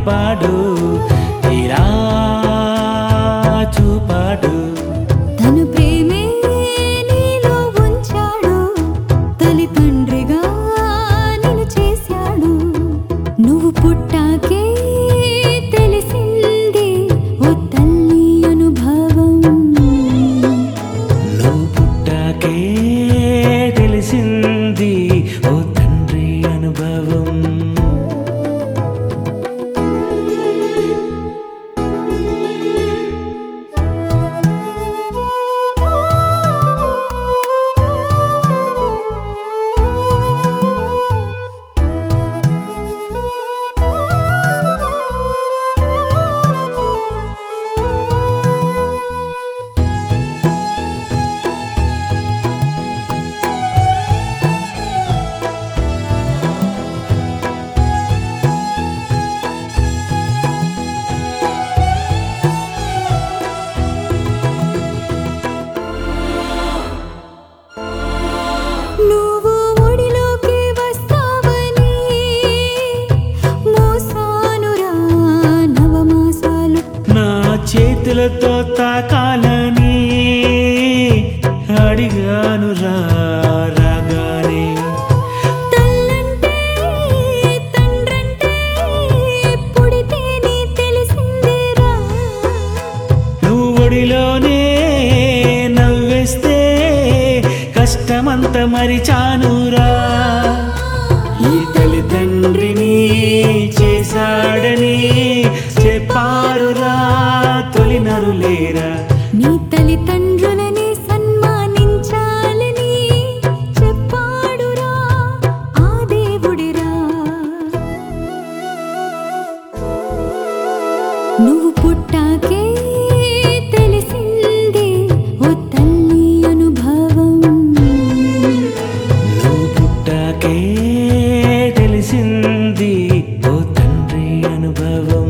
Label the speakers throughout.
Speaker 1: తెలిపాడు తీరా చూపాడు
Speaker 2: తను ప్రేమే నీలో ఉంచాడు తల్లిదండ్రిగా నిన్ను చేశాడు నువ్వు పుట్టాకే తెలిసింది ఓ తల్లి అనుభవం
Speaker 1: నువ్వు పుట్టాకే తెలిసింది ఓ తండ్రి అనుభవం
Speaker 2: నువ్వు ఒడిలోకి వస్తావని మోసానురా నవమాసాలు
Speaker 1: నా చేతులతో తాకాలని అడిగాను రా రాగానే
Speaker 2: తల్లంటే తండ్రంటే పుడితేనే తెలిసిందిరా
Speaker 1: నువ్వు ఒడిలోనే నవ్వేస్తే కష్టమంత మరిచానురా ఈ తల్లిదండ్రిని చేశాడని చెప్పారురా తొలినరులేరా
Speaker 2: నీ తల్లిదండ్రులని సన్మానించాలని చెప్పాడురా ఆ దేవుడిరా నువ్వు పుట్టాకే తెలిసింది ఓ తల్లి అనుభవం
Speaker 1: నువ్వు పుట్టాకే తెలిసింది ఓ తండ్రి అనుభవం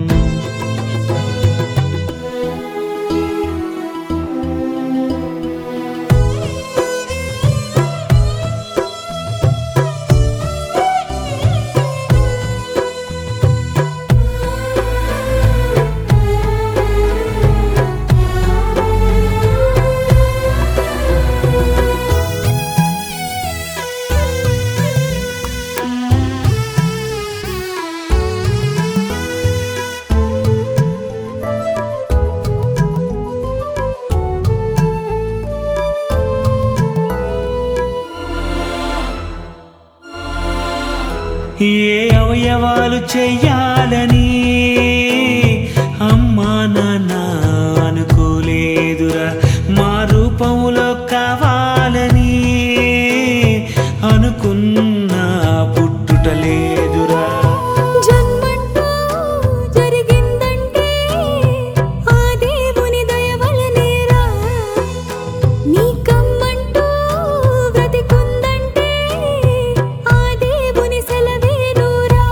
Speaker 1: ఏ అవయవాలు చెయ్యాలని అమ్మా నాన్న అనుకోలేదురా మా రూపంలో కావాలని అనుకున్నా పుట్టుటలేదురా
Speaker 2: జన్మంటూ జరిగిందంటే ఆ దేవుని దయ వలనేరా నీకమ్మంటూ బ్రతికుందంటే ఆ దేవుని సెలవేనురా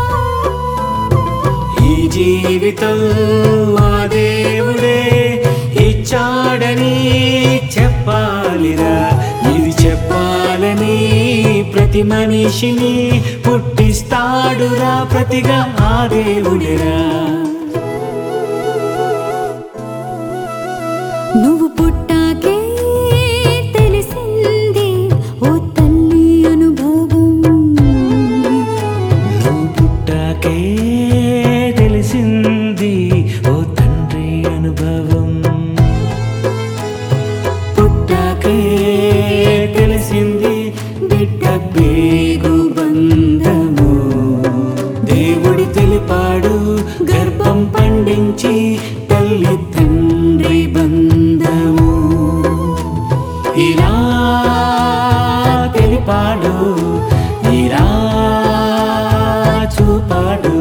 Speaker 1: ఈ జీవితం ఆ దేవుడే ఇచ్చాడని చెప్పాలిరా ఇది చెప్పాలని ప్రతి మనిషిని పుట్టిస్తాడురా ప్రతిగా ఆ దేవుడిరా
Speaker 2: నువ్వు పుట్టాకే తెలిసింది ఓ తల్లి అనుభవం
Speaker 1: నువ్వు పుట్టాకే తెలిసింది ఓ తండ్రి అనుభవం పుట్టాకే తెలిసింది బిడ్డ పేగు బంధము దేవుడి తెలిపాడు గర్భం పండించి తల్లి తండ్రి బంధము ఇలా తెలిపాడు ఇలా చూపాడు